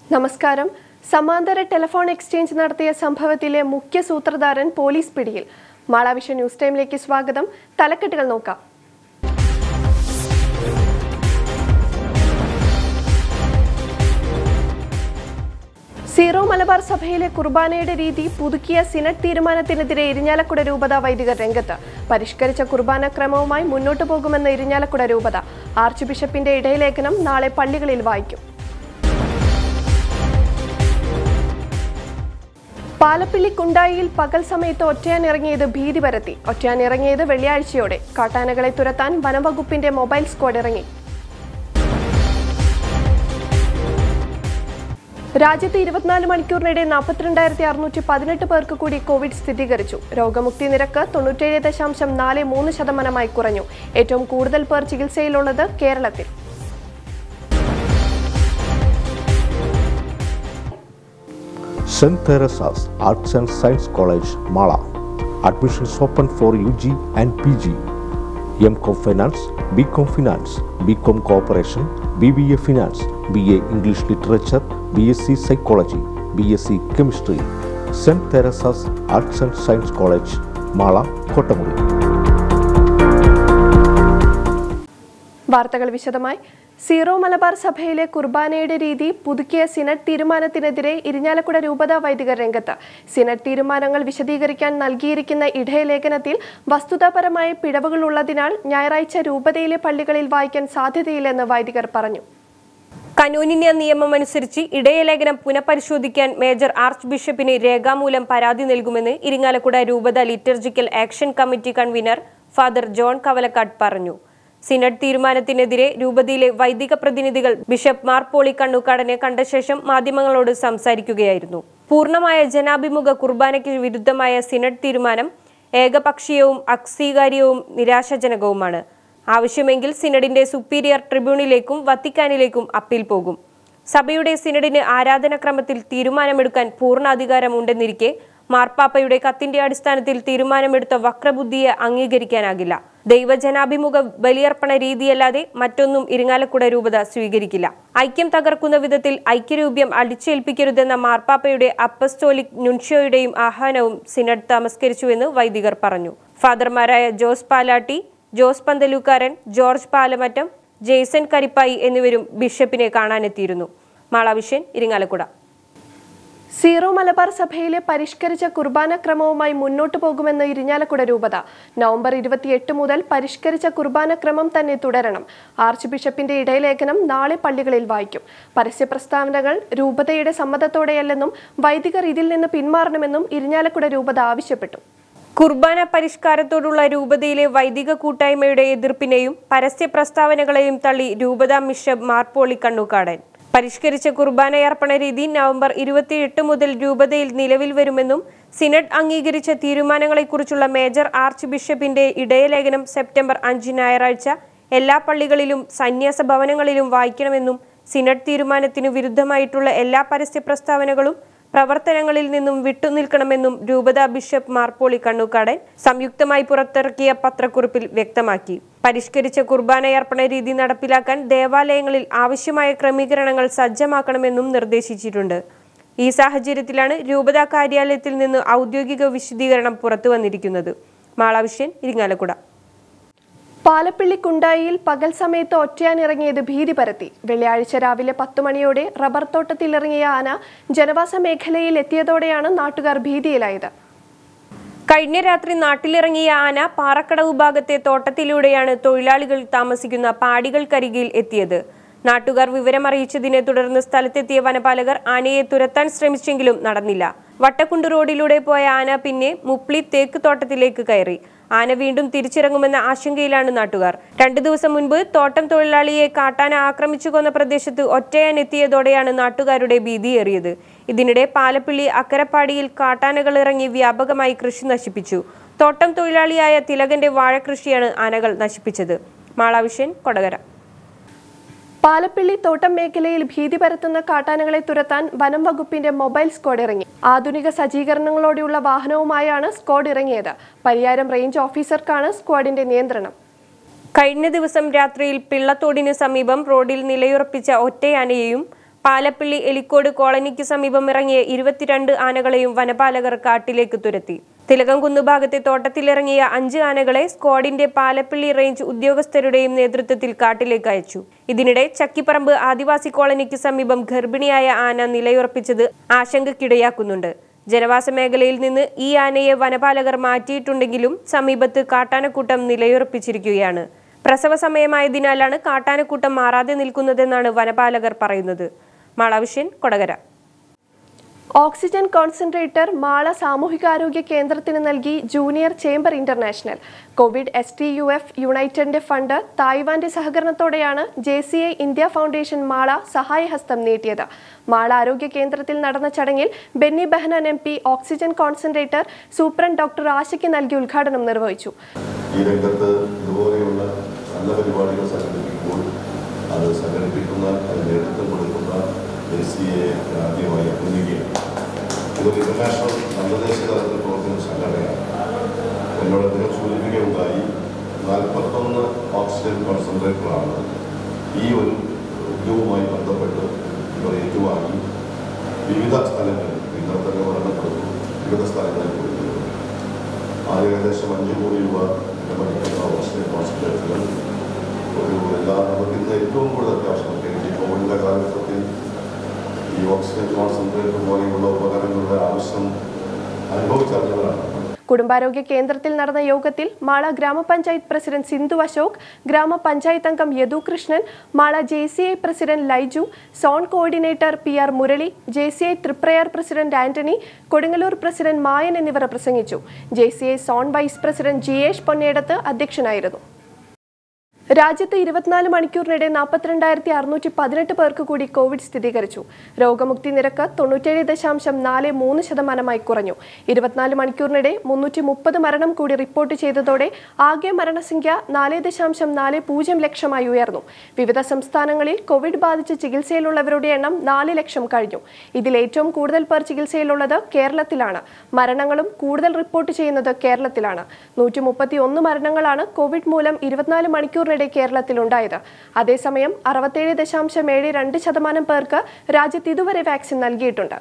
നമസ്കാരം സമാന്തര telephone exchange നടത്തിയ സംഭവത്തിലെ മുഖ്യ സൂത്രധാരൻ പോലീസ് പിടിയിൽ മാളാവിഷൻ ന്യൂസ് ടൈമിലേക്ക് സ്വാഗതം തലക്കെട്ടുകൾ നോക്കാം സീറോ മലബാർ സഭയിലെ കുർബാനയുടെ രീതി പുതുക്കിയ സിനഡ് തീരുമാനത്തിനെതിരെ ഇരിഞ്ഞാലക്കുട രൂപത വൈദികർ രംഗത്ത് പരിഷ്കരിച്ച കുർബാന ക്രമവുമായി മുന്നോട്ടു പോകുമെന്ന് ഇരിഞ്ഞാലക്കുട രൂപത ആർച്ച് ബിഷപ്പിന്റെ ഇടയലേഖനം നാളെ പള്ളികളിൽ വായിക്കും പാലപ്പിള്ളി കുണ്ടായിയിൽ പകൽ സമയത്ത് ഒറ്റയാൻ ഇറങ്ങിയത് ഭീതി പരത്തി ഒറ്റയാൻ ഇറങ്ങിയത് വെള്ളിയാഴ്ചയോടെ കാട്ടാനകളെ തുരത്താൻ വനംവകുപ്പിന്റെ മൊബൈൽ സ്ക്വാഡ് ഇറങ്ങി രാജ്യത്ത് ഇരുപത്തിനാല് മണിക്കൂറിനിടെ നാൽപ്പത്തിരണ്ടായിരത്തി അറുന്നൂറ്റി പതിനെട്ട് പേർക്ക് കൂടി കോവിഡ് സ്ഥിരീകരിച്ചു രോഗമുക്തി നിരക്ക് തൊണ്ണൂറ്റേഴ് ദശാംശം നാല് മൂന്ന് ശതമാനമായി കുറഞ്ഞു ഏറ്റവും കൂടുതൽ പേർ ചികിത്സയിലുള്ളത് കേരളത്തിൽ St. Teresa's Arts and Science College, Mala. Admissions open for UG and PG. MCom Finance, BCom Finance, BCom Cooperation, BBA Finance, BA English Literature, BSc Psychology, BSc Chemistry. St. Teresa's Arts and Science College, Mala, Kotamuri. വാർത്തകൾ വിശദമായി zero Malabar സഭയിലെ കുർബാനയുടെ രീതി പുതുക്കിയ synod തീരുമാനത്തിനെതിരെ ഇരിഞ്ഞാലക്കുട രൂപത വൈദികർ രംഗത്ത് സിനഡ് തീരുമാനങ്ങൾ വിശദീകരിക്കാൻ നൽകിയിരിക്കുന്ന ഇടയലേഖനത്തിൽ വസ്തുതാപരമായ പിഴവുകൾ ഉള്ളതിനാൽ ഞായറാഴ്ച രൂപതയിലെ പള്ളികളിൽ വായിക്കാൻ സാധ്യതയില്ലെന്ന് വൈദികർ പറഞ്ഞു കനൂനിന്യ നിയമമനുസരിച്ച് ഇടയലേഖനം പുനഃപരിശോധിക്കാൻ മേജർ ആർച്ച് ബിഷപ്പിന് രേഖാമൂലം പരാതി നൽകുമെന്ന് ഇരിങ്ങാലക്കുട രൂപത liturgical action committee convener father John Kavalakkad പറഞ്ഞു സിനഡ് തീരുമാനത്തിനെതിരെ രൂപതയിലെ വൈദിക പ്രതിനിധികൾ ബിഷപ്പ് മാർ പോളി കണ്ണൂക്കാടനെ കണ്ട ശേഷം മാധ്യമങ്ങളോട് സംസാരിക്കുകയായിരുന്നു പൂർണ്ണമായ ജനാഭിമുഖ കുർബാനയ്ക്ക് വിരുദ്ധമായ സിനഡ് തീരുമാനം ഏകപക്ഷീയവും അക്സീകാര്യവും നിരാശാജനകവുമാണ് ആവശ്യമെങ്കിൽ സിനഡിന്റെ സുപ്പീരിയർ ട്രിബ്യൂണലിലേക്കും വത്തിക്കാനിലേക്കും അപ്പീൽ പോകും സഭയുടെ സിനഡിന് ആരാധനക്രമത്തിൽ തീരുമാനമെടുക്കാൻ പൂർണ്ണ അധികാരമുണ്ടെന്നിരിക്കെ മാർപ്പാപ്പയുടെ കത്തിന്റെ അടിസ്ഥാനത്തിൽ തീരുമാനമെടുത്ത വക്രബുദ്ധിയെ അംഗീകരിക്കാനാകില്ല ദൈവജനാഭിമുഖ ബലിയർപ്പണ രീതിയല്ലാതെ മറ്റൊന്നും ഇരിങ്ങാലക്കുട രൂപത സ്വീകരിക്കില്ല ഐക്യം തകർക്കുന്ന വിധത്തിൽ ഐക്യരൂപ്യം അടിച്ചേൽപ്പിക്കരുതെന്ന മാർപ്പാപ്പയുടെ അപ്പസ്റ്റോലിക് നുൻഷ്യോയുടെയും ആഹ്വാനവും സിനഡ് തമസ്കരിച്ചുവെന്ന് വൈദികർ പറഞ്ഞു ഫാദർമാരായ Jose Palatty Jose Panthalookaran George Palamattam Jaison Karippayi എന്നിവരും ബിഷപ്പിനെ കാണാനെത്തിയിരുന്നു മാളാവിഷ്യൻ ഇരിങ്ങാലക്കുട സീറോ മലബാർ സഭയിലെ പരിഷ്കരിച്ച കുർബാന ക്രമവുമായി മുന്നോട്ടു പോകുമെന്ന് ഇരിഞ്ഞാലക്കുട രൂപത നവംബർ ഇരുപത്തിയെട്ട് മുതൽ പരിഷ്കരിച്ച കുർബാന ക്രമം തന്നെ തുടരണം ആർച്ച് ബിഷപ്പിന്റെ ഇടയലേഖനം നാളെ പള്ളികളിൽ വായിക്കും പരസ്യ പ്രസ്താവനകൾ രൂപതയുടെ സമ്മതത്തോടെയല്ലെന്നും വൈദികർ ഇതിൽ നിന്ന് പിന്മാറണമെന്നും ഇരിഞ്ഞാലക്കുട രൂപത ആവശ്യപ്പെട്ടു കുർബാന പരിഷ്കാരത്തോടുള്ള രൂപതയിലെ വൈദിക കൂട്ടായ്മയുടെ എതിർപ്പിനെയും പരസ്യ പ്രസ്താവനകളെയും തള്ളി രൂപത മിഷപ്പ് മാർപ്പോളി കണ്ണൂക്കാടൻ പരിഷ്കരിച്ച കുർബാനയർപ്പണ രീതി നവംബർ ഇരുപത്തിയെട്ട് മുതൽ രൂപതയിൽ നിലവിൽ വരുമെന്നും സിനഡ് അംഗീകരിച്ച തീരുമാനങ്ങളെക്കുറിച്ചുള്ള മേജർ ആർച്ച് ബിഷപ്പിന്റെ ഇടയലേഖനം സെപ്റ്റംബർ അഞ്ച് ഞായറാഴ്ച എല്ലാ പള്ളികളിലും സന്യാസ ഭവനങ്ങളിലും വായിക്കണമെന്നും സിനഡ് തീരുമാനത്തിനു വിരുദ്ധമായിട്ടുള്ള എല്ലാ പരസ്യ പ്രസ്താവനകളും പ്രവർത്തനങ്ങളിൽ നിന്നും വിട്ടുനിൽക്കണമെന്നും രൂപത ബിഷപ്പ് മാർപ്പോളി കണ്ണൂക്കാടൻ സംയുക്തമായി പുറത്തിറക്കിയ പത്രക്കുറിപ്പിൽ വ്യക്തമാക്കി പരിഷ്കരിച്ച കുർബാനയർപ്പണ രീതി നടപ്പിലാക്കാൻ ദേവാലയങ്ങളിൽ ആവശ്യമായ ക്രമീകരണങ്ങൾ സജ്ജമാക്കണമെന്നും നിർദ്ദേശിച്ചിട്ടുണ്ട് ഈ സാഹചര്യത്തിലാണ് രൂപതാ കാര്യാലയത്തിൽ നിന്ന് ഔദ്യോഗിക വിശദീകരണം പുറത്തുവന്നിരിക്കുന്നത് മാളാവിഷ്യൻ ഇരിങ്ങാലക്കുട പാലപ്പിള്ളി കുണ്ടായിയിൽ പകൽ സമയത്ത് ഒറ്റയാൻ ഇറങ്ങിയത് ഭീതി പരത്തി വെള്ളിയാഴ്ച രാവിലെ പത്തു മണിയോടെ റബ്ബർ തോട്ടത്തിൽ ഇറങ്ങിയ ആന ജനവാസ മേഖലയിൽ എത്തിയതോടെയാണ് നാട്ടുകാർ ഭീതിയിലായത് കഴിഞ്ഞ രാത്രി നാട്ടിലിറങ്ങിയ ആന പാറക്കടവ് ഭാഗത്തെ തോട്ടത്തിലൂടെയാണ് തൊഴിലാളികൾ താമസിക്കുന്ന പാടികൾക്കരികിൽ എത്തിയത് നാട്ടുകാർ വിവരമറിയിച്ചതിനെ തുടർന്ന് സ്ഥലത്തെത്തിയ വനപാലകർ ആനയെ തുരത്താൻ ശ്രമിച്ചെങ്കിലും നടന്നില്ല വട്ടക്കുണ്ട് റോഡിലൂടെ പോയ ആന പിന്നെ മുപ്ലി തേക്ക് തോട്ടത്തിലേക്ക് കയറി ആന വീണ്ടും തിരിച്ചിറങ്ങുമെന്ന ആശങ്കയിലാണ് നാട്ടുകാർ രണ്ടു ദിവസം മുൻപ് തോട്ടം തൊഴിലാളിയെ കാട്ടാന ആക്രമിച്ചു കൊന്ന പ്രദേശത്ത് ഒറ്റയാൻ എത്തിയതോടെയാണ് നാട്ടുകാരുടെ ഭീതിയേറിയത് ഇതിനിടെ പാലപ്പിള്ളി അക്കരപ്പാടിയിൽ കാട്ടാനകൾ ഇറങ്ങി വ്യാപകമായി കൃഷി നശിപ്പിച്ചു തോട്ടം തൊഴിലാളിയായ തിലകന്റെ വാഴകൃഷിയാണ് ആനകൾ നശിപ്പിച്ചത് മാളാവിഷ്യൻ കൊടകര പാലപ്പിള്ളി തോട്ടം മേഖലയിൽ ഭീതി പരത്തുന്ന കാട്ടാനകളെ തുരത്താൻ വനം വകുപ്പിന്റെ മൊബൈൽ സ്ക്വാഡ് ഇറങ്ങി ആധുനിക സജ്ജീകരണങ്ങളോടെയുള്ള വാഹനവുമായാണ് സ്ക്വാഡ് ഇറങ്ങിയത് പരിയാരം റേഞ്ച് ഓഫീസർക്കാണ് സ്ക്വാഡിന്റെ നിയന്ത്രണം കഴിഞ്ഞ ദിവസം രാത്രിയിൽ പിള്ളത്തോടിന് സമീപം റോഡിൽ നിലയുറപ്പിച്ച ഒറ്റയാനയെയും പാലപ്പള്ളി എലിക്കോട് കോളനിക്ക് സമീപം ഇറങ്ങിയ ഇരുപത്തിരണ്ട് ആനകളെയും വനപാലകർ കാട്ടിലേക്ക് തുരത്തി തിലകംകുന്ന് ഭാഗത്തെ തോട്ടത്തിലിറങ്ങിയ അഞ്ച് ആനകളെ സ്ക്വാഡിന്റെ പാലപ്പള്ളി റേഞ്ച് ഉദ്യോഗസ്ഥരുടെയും നേതൃത്വത്തിൽ കാട്ടിലേക്ക് അയച്ചു ഇതിനിടെ ചക്കിപ്പറമ്പ് ആദിവാസി കോളനിക്ക് സമീപം ഗർഭിണിയായ ആന നിലയുറപ്പിച്ചത് ആശങ്കയ്ക്കിടയാക്കുന്നുണ്ട് ജനവാസ മേഖലയിൽ നിന്ന് ഈ ആനയെ വനപാലകർ മാറ്റിയിട്ടുണ്ടെങ്കിലും സമീപത്ത് കാട്ടാനക്കൂട്ടം നിലയുറപ്പിച്ചിരിക്കുകയാണ് പ്രസവ സമയമായതിനാലാണ് കാട്ടാനക്കൂട്ടം മാറാതെ നിൽക്കുന്നതെന്നാണ് വനപാലകർ പറയുന്നത് മാളാവിഷ്യൻ കൊടകര ഓക്സിജൻ കോൺസെൻട്രേറ്റർ മാള സാമൂഹികാരോഗ്യ കേന്ദ്രത്തിന് നൽകി junior chamber international covid S T U F യുണൈറ്റഡിന്റെ ഫണ്ട് തായ്വാന്റെ സഹകരണത്തോടെയാണ് J C I India foundation Mala സഹായഹസ്തം നീട്ടിയത് മാള ആരോഗ്യ കേന്ദ്രത്തിൽ നടന്ന ചടങ്ങിൽ Benny Behanan M P oxygen concentrator superintendent doctor ആശയ്ക്ക് നൽകി ഉദ്ഘാടനം നിർവഹിച്ചു ഈ രംഗത്ത് ഇതുപോലെയുള്ള നല്ല പരിപാടികൾ സംഘടിപ്പിക്കുമ്പോൾ അത് സംഘടിപ്പിക്കുന്ന അത് നേതൃത്വം കൊടുക്കുന്ന എ സി എ ആദ്യമായി അഭിനന്ദിക്കുകയാണ് ഇതൊരു ഇന്റർനാഷണൽ അന്തർദേശീയ തലത്തിൽ പ്രവർത്തിക്കുന്ന സംഘടനയാണ് എന്നോട് അദ്ദേഹം സൂചിപ്പിക്കുകയുണ്ടായി നാൽപ്പത്തൊന്ന് ഓക്സിജൻ കോൺസെൻട്രേറ്ററാണ് ഈ ഒരു ഉദ്യോഗവുമായി ബന്ധപ്പെട്ട് ഇവർ ഏറ്റുവാങ്ങി വിവിധ സ്ഥലങ്ങളിൽ വിദ്യാർത്ഥികൾ മരണപ്പെടുന്നു വിവിധ സ്ഥലങ്ങളിൽ കൊടുക്കുന്നു ആദ്യം ഏകദേശം അഞ്ച് കോടി രൂപ വിലമതിക്കുന്ന ഓക്സിജൻ കോൺസെൻട്രേറ്ററുകൾ ഒരു എല്ലാ നമുക്ക് ഇന്ന് ഏറ്റവും കൂടുതൽ അത്യാവശ്യം പ്രത്യേകിച്ച് ഈ കോവിഡിൻ്റെ കാലഘട്ടത്തിൽ ഈ ഓക്സിജൻ കോൺസെൻട്രേറ്റർ പോലെയുള്ള ഉപകരണങ്ങളുടെ ആവശ്യം അനുഭവിച്ചറിഞ്ഞവരാണ് കുടുംബാരോഗ്യ കേന്ദ്രത്തിൽ നടന്ന യോഗത്തിൽ മാള ഗ്രാമപഞ്ചായത്ത് പ്രസിഡന്റ് സിന്ധു അശോക് ഗ്രാമപഞ്ചായത്ത് അംഗം Yadu Krishnan Mala J C I president Laiju zone coordinator P R Murali J C I Triprayar president Antony Kodungallur president Mayan എന്നിവർ പ്രസംഗിച്ചു J C I zone vice president Jiyesh Ponnedath അധ്യക്ഷനായിരുന്നു രാജ്യത്ത് ഇരുപത്തിനാല് മണിക്കൂറിനിടെ നാൽപ്പത്തിരണ്ടായിരത്തി അറുന്നൂറ്റി പതിനെട്ട് പേർക്ക് കൂടി കോവിഡ് സ്ഥിരീകരിച്ചു രോഗമുക്തി നിരക്ക് തൊണ്ണൂറ്റേഴ് ദശാംശം നാല് മൂന്ന് ശതമാനമായി കുറഞ്ഞു ഇരുപത്തിനാല് മണിക്കൂറിനിടെ മുന്നൂറ്റി മുപ്പത് മരണം കൂടി റിപ്പോർട്ട് ചെയ്തതോടെ ആകെ മരണസംഖ്യ നാല് ദശാംശം നാല് പൂജ്യം ലക്ഷമായി ഉയർന്നു വിവിധ സംസ്ഥാനങ്ങളിൽ കോവിഡ് ബാധിച്ച് ചികിത്സയിലുള്ളവരുടെ എണ്ണം നാല് ലക്ഷം കഴിഞ്ഞു ഇതിൽ ഏറ്റവും കൂടുതൽ പേർ ചികിത്സയിലുള്ളത് കേരളത്തിലാണ് മരണങ്ങളും കൂടുതൽ റിപ്പോർട്ട് ചെയ്യുന്നത് കേരളത്തിലാണ് നൂറ്റി മുപ്പത്തി ഒന്ന് മരണങ്ങളാണ് കോവിഡ് മൂലം ഇരുപത്തിനാല് മണിക്കൂറിനിടെ കേരളത്തിലുണ്ടായത് അതേസമയം അറുപത്തേഴ് ദശാംശം ഏഴ് രണ്ട് ശതമാനം പേർക്ക് രാജ്യത്ത് ഇതുവരെ വാക്സിൻ നൽകിയിട്ടുണ്ട്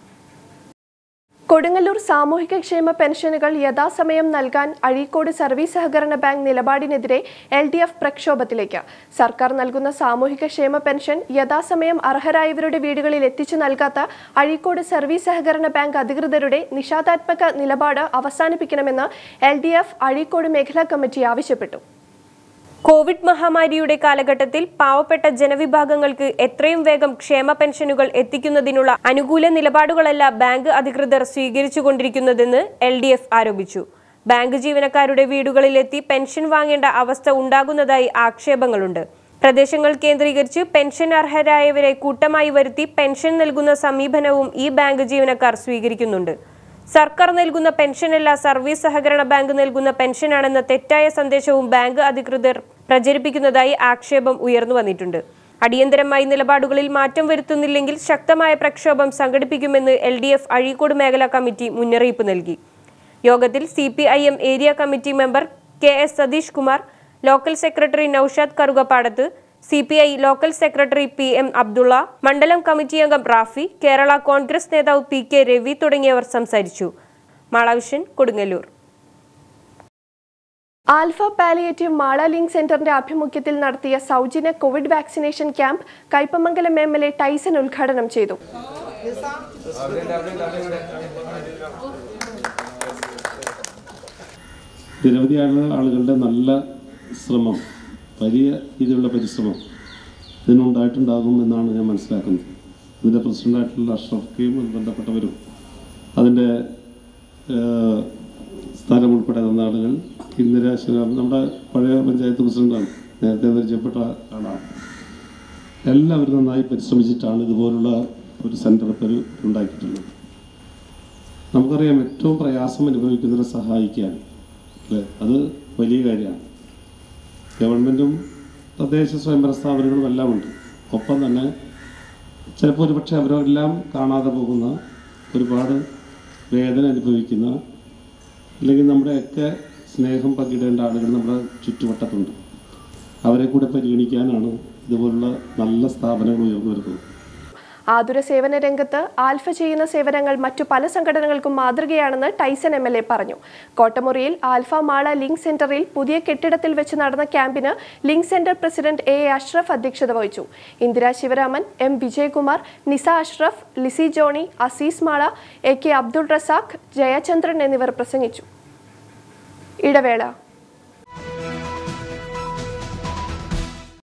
കൊടുങ്ങല്ലൂർ സാമൂഹിക ക്ഷേമ പെൻഷനുകൾ യഥാസമയം നൽകാൻ അഴീക്കോട് സർവീസ് സഹകരണ ബാങ്ക് നിലപാടിനെതിരെ എൽ ഡി എഫ് പ്രക്ഷോഭത്തിലേക്ക് സർക്കാർ നൽകുന്ന സാമൂഹിക ക്ഷേമ പെൻഷൻ യഥാസമയം അർഹരായവരുടെ വീടുകളിൽ എത്തിച്ചു നൽകാത്ത അഴീക്കോട് സർവീസ് സഹകരണ ബാങ്ക് അധികൃതരുടെ നിഷേധാത്മക നിലപാട് അവസാനിപ്പിക്കണമെന്ന് എൽ ഡി എഫ് അഴീക്കോട് മേഖലാ കമ്മിറ്റി ആവശ്യപ്പെട്ടു കോവിഡ് മഹാമാരിയുടെ കാലഘട്ടത്തിൽ പാവപ്പെട്ട ജനവിഭാഗങ്ങൾക്ക് എത്രയും വേഗം ക്ഷേമ പെൻഷനുകൾ എത്തിക്കുന്നതിനുള്ള അനുകൂല നിലപാടുകളല്ല ബാങ്ക് അധികൃതർ സ്വീകരിച്ചുകൊണ്ടിരിക്കുന്നതെന്ന് എൽ ഡി എഫ് ആരോപിച്ചു ബാങ്ക് ജീവനക്കാരുടെ വീടുകളിലെത്തി പെൻഷൻ വാങ്ങേണ്ട അവസ്ഥ ഉണ്ടാകുന്നതായി ആക്ഷേപങ്ങളുണ്ട് പ്രദേശങ്ങൾ കേന്ദ്രീകരിച്ച് പെൻഷൻ അർഹരായവരെ കൂട്ടമായി വരുത്തി പെൻഷൻ നൽകുന്ന സമീപനവും ഈ ബാങ്ക് ജീവനക്കാർ സ്വീകരിക്കുന്നുണ്ട് സർക്കാർ നൽകുന്ന പെൻഷനല്ല സർവീസ് സഹകരണ ബാങ്ക് നൽകുന്ന പെൻഷനാണെന്ന തെറ്റായ സന്ദേശവും ബാങ്ക് അധികൃതർ പ്രചരിപ്പിക്കുന്നതായി ആക്ഷേപം ഉയർന്നു വന്നിട്ടുണ്ട് അടിയന്തരമായി നിലപാടുകളിൽ മാറ്റം വരുത്തുന്നില്ലെങ്കിൽ ശക്തമായ പ്രക്ഷോഭം സംഘടിപ്പിക്കുമെന്ന് എൽ ഡി എഫ് അഴീക്കോട് മേഖലാ കമ്മിറ്റി മുന്നറിയിപ്പ് നൽകി യോഗത്തിൽ C P I M area committee member K S Satheesh Kumar local secretary Noushad Karukappadath C P I local secretary P M Abdulla മണ്ഡലം കമ്മിറ്റി അംഗം റാഫി കേരള കോൺഗ്രസ് നേതാവ് പി കെ രവി തുടങ്ങിയവർ സംസാരിച്ചു Mala vision Kodungallur alpha palliative Mala link സെന്ററിന്റെ ആഭിമുഖ്യത്തിൽ നടത്തിയ സൗജന്യ covid vaccination camp Kaipamangalam M L A Tyson ഉദ്ഘാടനം ചെയ്തു നിരവധി ആള് ആളുകളുടെ നല്ല ശ്രമം വലിയ രീതിയിലുള്ള പരിശ്രമം ഇതിനുണ്ടായിട്ടുണ്ടാകും എന്നാണ് ഞാൻ മനസ്സിലാക്കുന്നത് ഇതിൻ്റെ പ്രസിഡൻ്റായിട്ടുള്ള അഷ്റഫ്ക്കയും അത് ബന്ധപ്പെട്ടവരും അതിൻ്റെ ഏഹ്, സ്ഥലം ഉൾപ്പെടെ തന്ന ആളുകൾ ഇന്ദിര ശിവരാം നമ്മുടെ പഴയ പഞ്ചായത്ത് പ്രസിഡൻ്റാണ് നേരത്തെ പരിചയപ്പെട്ട ആളാണ് എല്ലാവരും നന്നായി പരിശ്രമിച്ചിട്ടാണ് ഇതുപോലുള്ള ഒരു സെൻറ്റർ ഇപ്പോൾ ഉണ്ടാക്കിയിട്ടുള്ളത് നമുക്കറിയാം ഏറ്റവും പ്രയാസം അനുഭവിക്കുന്നവരെ സഹായിക്കാൻ അല്ലേ അത് വലിയ കാര്യമാണ് ഗവൺമെൻറ്റും തദ്ദേശ സ്വയംഭരണ സ്ഥാപനങ്ങളും എല്ലാം ഉണ്ട് ഒപ്പം തന്നെ ചിലപ്പോൾ ഒരുപക്ഷെ അവരെല്ലാം കാണാതെ പോകുന്ന ഒരുപാട് വേദന അനുഭവിക്കുന്ന അല്ലെങ്കിൽ നമ്മുടെയൊക്കെ സ്നേഹം പങ്കിടേണ്ട ആളുകൾ നമ്മുടെ ചുറ്റുവട്ടത്തുണ്ട് അവരെ കൂടെ പരിഗണിക്കാനാണ് ഇതുപോലുള്ള നല്ല സ്ഥാപനങ്ങൾ ഉയർന്നു വരുന്നത് ആതുര സേവന രംഗത്ത് ആൽഫ ചെയ്യുന്ന സേവനങ്ങൾ മറ്റു പല സംഘടനകൾക്കും മാതൃകയാണെന്ന് ടൈസൺ എം എൽ എ പറഞ്ഞു കോട്ടമുറിയിൽ ആൽഫ മാള ലിങ്ക് സെന്ററിൽ പുതിയ കെട്ടിടത്തിൽ വെച്ച് നടന്ന ക്യാമ്പിന് link centre president A A Ashraf അധ്യക്ഷത വഹിച്ചു Indira Sivaraman M Vijayakumar Nisa Ashraf Lissy Johny Azeez Mala A K Abdul Razak Jayachandran എന്നിവർ പ്രസംഗിച്ചു ഇടവേള